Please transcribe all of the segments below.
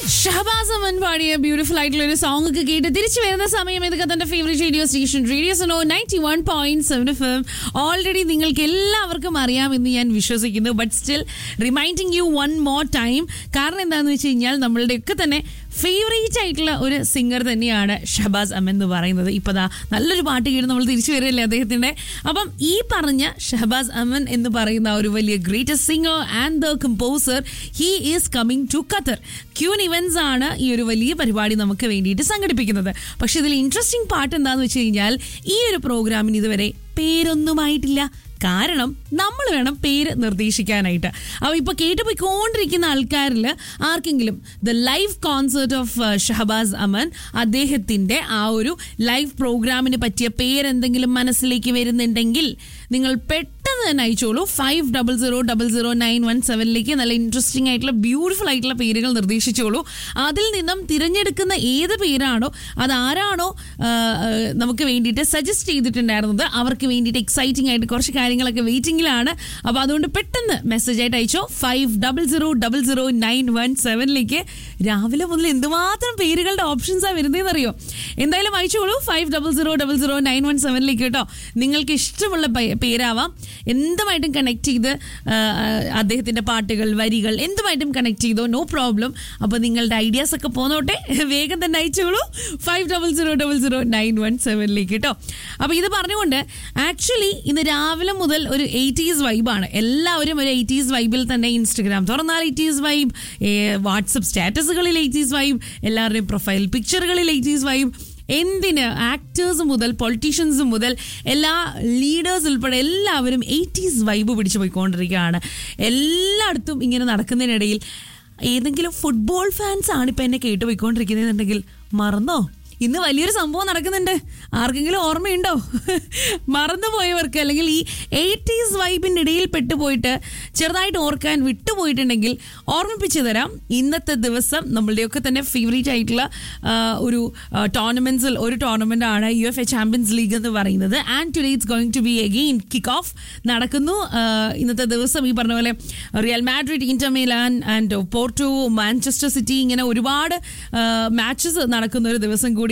ഷഹബാസ് അമൻ പാടിയ ബ്യൂട്ടിഫുൾ ആയിട്ടുള്ള ഒരു സോങ് ഒക്കെ കേട്ട് തിരിച്ചു വരുന്ന സമയം ഇതൊക്കെ തന്റെ favourite radio station radio Suno ninety one point seven F M already നിങ്ങൾക്ക് എല്ലാവർക്കും അറിയാമെന്ന് ഞാൻ വിശ്വസിക്കുന്നു but still reminding you one more time കാരണം എന്താണെന്ന് വെച്ച് കഴിഞ്ഞാൽ നമ്മളുടെയൊക്കെ തന്നെ ഫേവറേറ്റ് ആയിട്ടുള്ള ഒരു സിംഗർ തന്നെയാണ് ഷഹബാസ് അമൻ എന്ന് പറയുന്നത് ഇപ്പോൾ ദാ നല്ലൊരു പാട്ട് കേട്ട് നമ്മൾ തിരിച്ചു വരില്ലേ അദ്ദേഹത്തിന്റെ അപ്പം ഈ പറഞ്ഞ ഷഹബാസ് അമൻ എന്ന് പറയുന്ന ആ ഒരു വലിയ greatest singer and the composer he is coming to Qatar Queen Events ആണ് ഈ ഒരു വലിയ പരിപാടി നമുക്ക് വേണ്ടിയിട്ട് സംഘടിപ്പിക്കുന്നത് പക്ഷെ ഇതിൽ ഇൻട്രസ്റ്റിംഗ് പാട്ട് എന്താണെന്ന് വെച്ച് കഴിഞ്ഞാൽ ഈ ഒരു പ്രോഗ്രാമിന് ഇതുവരെ പേരൊന്നുമായിട്ടില്ല കാരണം നമ്മൾ വേണം പേര് നിർദ്ദേശിക്കാനായിട്ട് അപ്പോൾ ഇപ്പോൾ കേട്ടുപോയിക്കൊണ്ടിരിക്കുന്ന ആൾക്കാരിൽ ആർക്കെങ്കിലും the live concert of Shahabaz Aman അദ്ദേഹത്തിൻ്റെ ആ ഒരു ലൈവ് പ്രോഗ്രാമിന് പറ്റിയ പേരെന്തെങ്കിലും മനസ്സിലേക്ക് വരുന്നുണ്ടെങ്കിൽ നിങ്ങൾ പെട്ടെന്ന് തന്നെ അയച്ചോളൂ five double zero double zero nine one സെവനിലേക്ക് നല്ല ഇൻട്രസ്റ്റിംഗ് ആയിട്ടുള്ള ബ്യൂട്ടിഫുൾ ആയിട്ടുള്ള പേരുകൾ നിർദ്ദേശിച്ചോളൂ അതിൽ നിന്നും തിരഞ്ഞെടുക്കുന്ന ഏത് പേരാണോ അതാരാണോ ആ, ആ, നമുക്ക് വേണ്ടിയിട്ട് സജസ്റ്റ് ചെയ്തിട്ടുണ്ടായിരുന്നത് അവർക്ക് വേണ്ടിയിട്ട് എക്സൈറ്റിംഗ് ആയിട്ട് കുറച്ച് കാര്യങ്ങളൊക്കെ വെയിറ്റിംഗിലാണ് അപ്പോൾ അതുകൊണ്ട് പെട്ടെന്ന് മെസ്സേജ് ആയിട്ട് അയച്ചോ five double zero double zero nine one സെവനിലേക്ക് രാവിലെ മുതൽ എന്തുമാത്രം പേരുകളുടെ ഓപ്ഷൻസാണ് വരുന്നതെന്ന് അറിയോ എന്തായാലും അയച്ചോളൂ five double zero double zero nine one സെവനിലേക്ക് കേട്ടോ നിങ്ങൾക്ക് ഇഷ്ടമുള്ള പേ- പേരാവാം എന്തുമായിട്ടും കണക്ട് ചെയ്ത് ആ, ആ, അദ്ദേഹത്തിന്റെ പാട്ടുകൾ വരികൾ എന്തുമായിട്ടും കണക്ട് ചെയ്തോ നോ പ്രോബ്ലം അപ്പോൾ നിങ്ങളുടെ ഐഡിയാസ് ഒക്കെ പോന്നോട്ടെ വേഗം തന്നെ അയച്ചോളൂ five double zero double zero nine one സെവനിലേക്ക് കേട്ടോ അപ്പോൾ ഇത് പറഞ്ഞുകൊണ്ട് ആക്ച്വലി ഇന്ന് രാവിലെ മുതൽ ഒരു എയ്റ്റീസ് വൈബാണ് എല്ലാവരും ഒരു എയ്റ്റീസ് വൈബിൽ തന്നെ ഇൻസ്റ്റഗ്രാം തുറന്നാൽ എയ്റ്റീസ് വൈബ് വാട്സപ്പ് സ്റ്റാറ്റസുകളിൽ എയ്റ്റീസ് വൈബ് എല്ലാവരുടെയും പ്രൊഫൈൽ പിക്ചറുകളിൽ എയ്റ്റീസ് വൈബ് എന്തിന് ആക്ടേഴ്സ് മുതൽ പൊളിറ്റീഷ്യൻസ് മുതൽ എല്ലാ ലീഡേഴ്സ് ഉൾപ്പെടെ എല്ലാവരും എയ്റ്റീസ് വൈബ് പിടിച്ചു പോയിക്കൊണ്ടിരിക്കുകയാണ് എല്ലായിടത്തും ഇങ്ങനെ നടക്കുന്നതിനിടയിൽ ഏതെങ്കിലും ഫുട്ബോൾ ഫാൻസ് ആണ് ഇപ്പം എന്നെ കേട്ട് പോയിക്കൊണ്ടിരിക്കുന്നതെന്നുണ്ടെങ്കിൽ മറന്നോ ഇന്ന് വലിയൊരു സംഭവം നടക്കുന്നുണ്ട് ആർക്കെങ്കിലും ഓർമ്മയുണ്ടോ മറന്നുപോയവർക്ക് അല്ലെങ്കിൽ ഈ എയ്റ്റീസ് വൈബിൻ്റെ ഇടയിൽ പെട്ടുപോയിട്ട് ചെറുതായിട്ട് ഓർക്കാൻ വിട്ടുപോയിട്ടുണ്ടെങ്കിൽ ഓർമ്മിപ്പിച്ചു തരാം ഇന്നത്തെ ദിവസം നമ്മളുടെയൊക്കെ തന്നെ ഫേവറേറ്റ് ആയിട്ടുള്ള ആ, ഒരു ടോർണമെന്റ്സിൽ ഒരു ടോർണമെന്റ് ആണ് U F A champions league എന്ന് പറയുന്നത് and today it's going to be again kick off നടക്കുന്നു ആ, ഇന്നത്തെ ദിവസം ഈ പറഞ്ഞ പോലെ Real Madrid Inter Milan and Porto Manchester City ഇങ്ങനെ ഒരുപാട് മാച്ചസ് നടക്കുന്ന ഒരു ദിവസം കൂടിയാണ്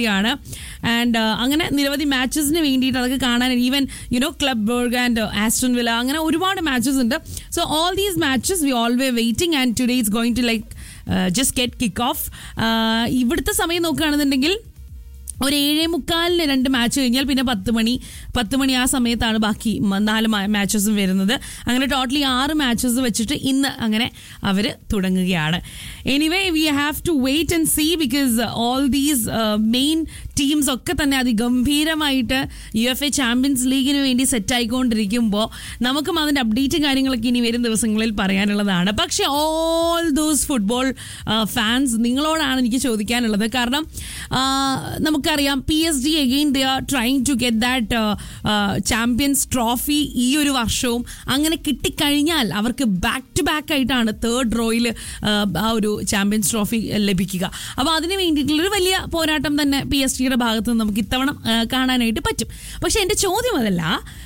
ആൻഡ് അങ്ങനെ നിരവധി മാച്ചസിന് വേണ്ടിയിട്ട് അതൊക്കെ കാണാൻ even you know club Brugge and Aston Villa അങ്ങനെ ഒരുപാട് മാച്ചസ് ഉണ്ട് so all these matches we always waiting and today is going to like just get kick off ഇവിടുത്തെ സമയം നോക്കുകയാണെന്നുണ്ടെങ്കിൽ ഒരു ഏഴേ മുക്കാലിന് രണ്ട് മാച്ച് കഴിഞ്ഞാൽ പിന്നെ പത്ത് മണി പത്ത് മണി ആ സമയത്താണ് ബാക്കി മ- നാല് മാച്ചസും വരുന്നത് അങ്ങനെ ടോട്ടലി ആറ് മാച്ചസ് വെച്ചിട്ട് ഇന്ന് അങ്ങനെ അവർ തുടങ്ങുകയാണ് anyway we have to wait and see because all these main teams ഒക്കെ തന്നെ അതിഗംഭീരമായിട്ട് യു എഫ് എ ചാമ്പ്യൻസ് ലീഗിന് വേണ്ടി സെറ്റ് ആയിക്കൊണ്ടിരിക്കുമ്പോൾ നമുക്കും അതിൻ്റെ അപ്ഡേറ്റും കാര്യങ്ങളൊക്കെ ഇനി വരും ദിവസങ്ങളിൽ പറയാനുള്ളതാണ് പക്ഷേ ഓൾ ദോസ് ഫുട്ബോൾ ഫാൻസ് നിങ്ങളോടാണ് എനിക്ക് ചോദിക്കാനുള്ളത് കാരണം ആ, നമുക്കറിയാം P S G again they are trying to get that champions trophy ഈ ഒരു വർഷവും അങ്ങനെ കിട്ടിക്കഴിഞ്ഞാൽ അവർക്ക് ബാക്ക് ടു ബാക്ക് ആയിട്ടാണ് തേർഡ് റോയിൽ ആ ഒരു ചാമ്പ്യൻസ് ട്രോഫി ലഭിക്കുക അപ്പോൾ അതിന് വേണ്ടിയിട്ടുള്ളൊരു വലിയ പോരാട്ടം തന്നെ പി എസ് ടിയുടെ ഭാഗത്ത് നിന്ന് നമുക്ക് ഇത്തവണ ആ, കാണാനായിട്ട് പറ്റും പക്ഷെ എൻ്റെ ചോദ്യം അതല്ല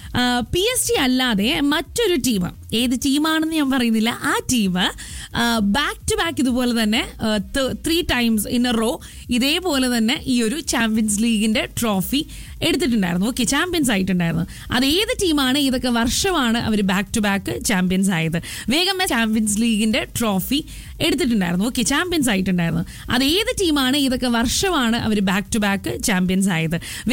പി എസ് ടി അല്ലാതെ മറ്റൊരു ടീം ഏത് ടീമാണെന്ന് ഞാൻ പറയുന്നില്ല ആ ടീം ബാക്ക് ടു ബാക്ക് ഇതുപോലെ തന്നെ three times in a row ഇതേപോലെ തന്നെ ഈ ഒരു ചാമ്പ്യൻസ് ലീഗിന്റെ ട്രോഫി എടുത്തിട്ടുണ്ടായിരുന്നു ഓക്കെ ചാമ്പ്യൻസ് ആയിട്ടുണ്ടായിരുന്നു അത് ഏത് ടീമാണ് ഇതൊക്കെ വർഷമാണ് അവർ ബാക്ക് ടു ബാക്ക് ചാമ്പ്യൻസ് ആയത് വേഗം ചാമ്പ്യൻസ് ലീഗിന്റെ ട്രോഫി എടുത്തിട്ടുണ്ടായിരുന്നു ഓക്കെ ചാമ്പ്യൻസ് ആയിട്ടുണ്ടായിരുന്നു അത് ഏത് ടീമാണ് ഇതൊക്കെ വർഷമാണ് അവർ ബാക്ക് ടു ബാക്ക് ചാമ്പ്യൻസ് ആയത്